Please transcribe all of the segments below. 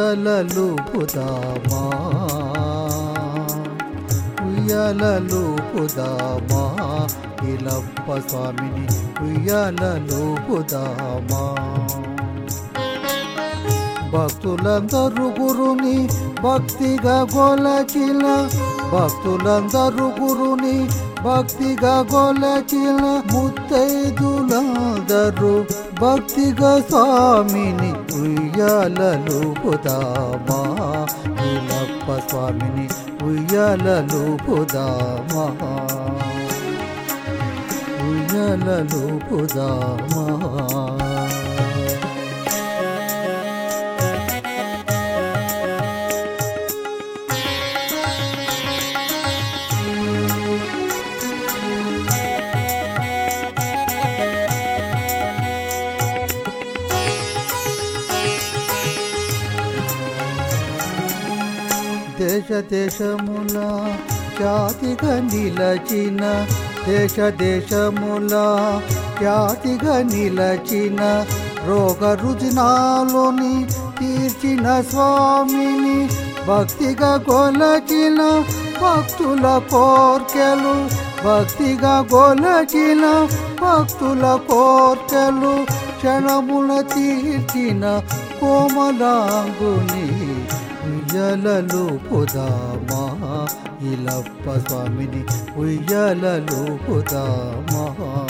ఉయ్యాలలు పుదామా ఉయ్యాలలు పుదామా ఇలప్ప స్వామిని ఉయ్యాలలు పుదామా భక్తులందరూ గురుని భక్తిగా గొలచిన భక్తులందరూ గురుని భక్తిగా గొలచిన ముత్తైదులందరూ భక్తిగా స్వామిని ఉయ్యాలలు పుదామా నీలప్ప స్వామిని ఉయ్యాలలు పుదామా ఉయ్యాలలు పుదామా దేశ దేశముల ఖ్యాతిగా నిలచిన దేశ దేశముల ఖ్యాతిగా నిలచిన రోగ రుజినాలోని తీర్చిన స్వామిని భక్తిగా కొలచిన భక్తుల కోర్కెలు భక్తిగా కొలచిన భక్తుల కోర్కెలు క్షణముల తీర్చిన కోమలాంగుని ఉయ్యలలు పుదామా ఇలప్ప స్వామిని ఉయ్యలలు పుదామా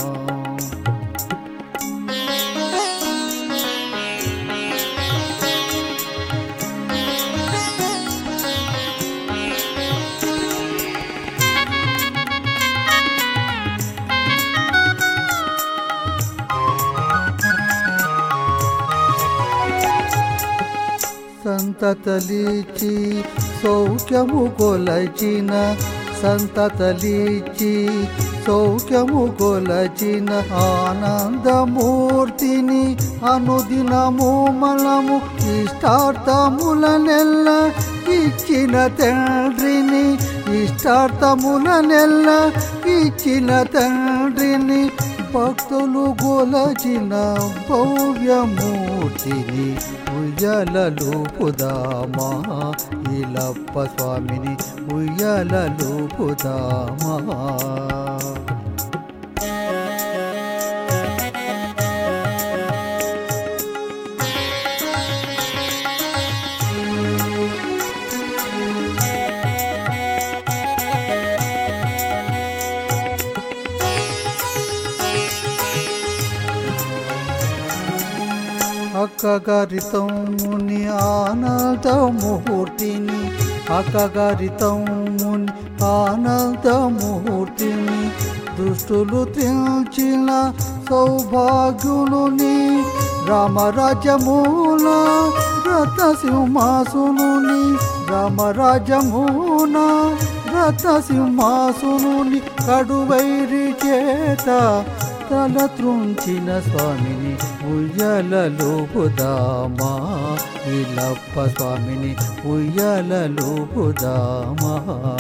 సంతతలిచి సౌఖ్యము కొలచిన సంతతలిచి సౌఖ్యము కొలచిన ఆనందమూర్తిని అనుదినము మనము ఇష్టార్థముల నెల్ల ఇచ్చిన తండ్రిని ఇష్టార్థముల నెల్ల ఇచ్చిన తండ్రిని భక్తులు గొలచిన భవ్యమూర్తిని ఉయ్యలలు పుదామా ఇలప్ప స్వామిని ఉయ్యలలు పుదామా అక్కగారితముని ఆనందమూర్తిని అక్కగారితముని ఆనందమూర్తిని దుష్టులు తెల్చిన సౌభాగ్యులుని రామరాజ్యమున రత సింహాసునుని రామరాజ్యమున రత సింహాసునుని కడువైరి చేత తల త్రుంచిన స్వామిని ఉయ్యలలు పుదామా ఇలప్ప స్వామిని ఉయ్యలలు పుదామా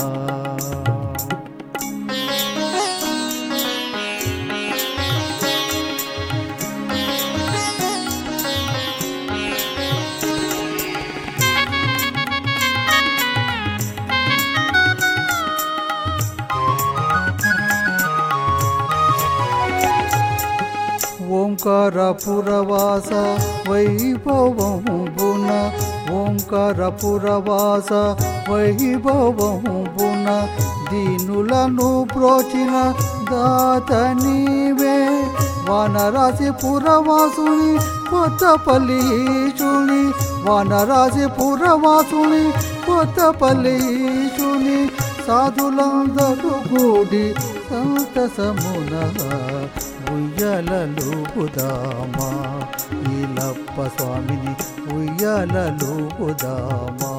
ఓంకారపురవాస వైభవంబున ఓంకారపురవాస వైభవంబున దీనులను ప్రోచిన దాత నీవే వానరాశి పురవాసుని కొత్తపల్లి ఈశుని వానరాశి పురవాసుని కొత్తపల్లి ఈశుని సాధులందరూ కూడి సంతసమున ఉయ్యలలు పుదామా ఈలప్ప స్వామిని ఉయ్యలలు పుదామా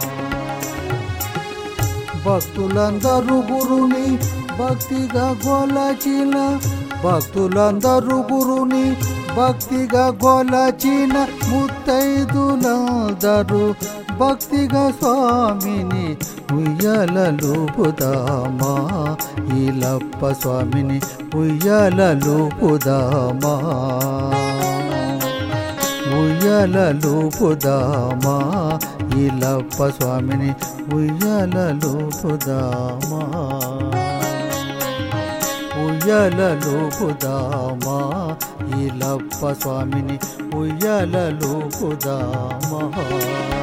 భక్తులందరూ గురుని భక్తిగా గొలచిన భక్తులందరూ గురుని భక్తిగా గొలచిన ముత్తైదులందరూ భక్తిగా స్వామిని ఉయ్యలలు పుదామా ఈలప్ప స్వామిని ఉయ్యలలు పుదామా ఉయ్యాలూపుదామా ఇలప్ప స్వామిని ఉయ్యాలూపుదామా ఉయ్యాలూపుదామా ఇలప్ప స్వామిని ఉయ్యాలూపుదామా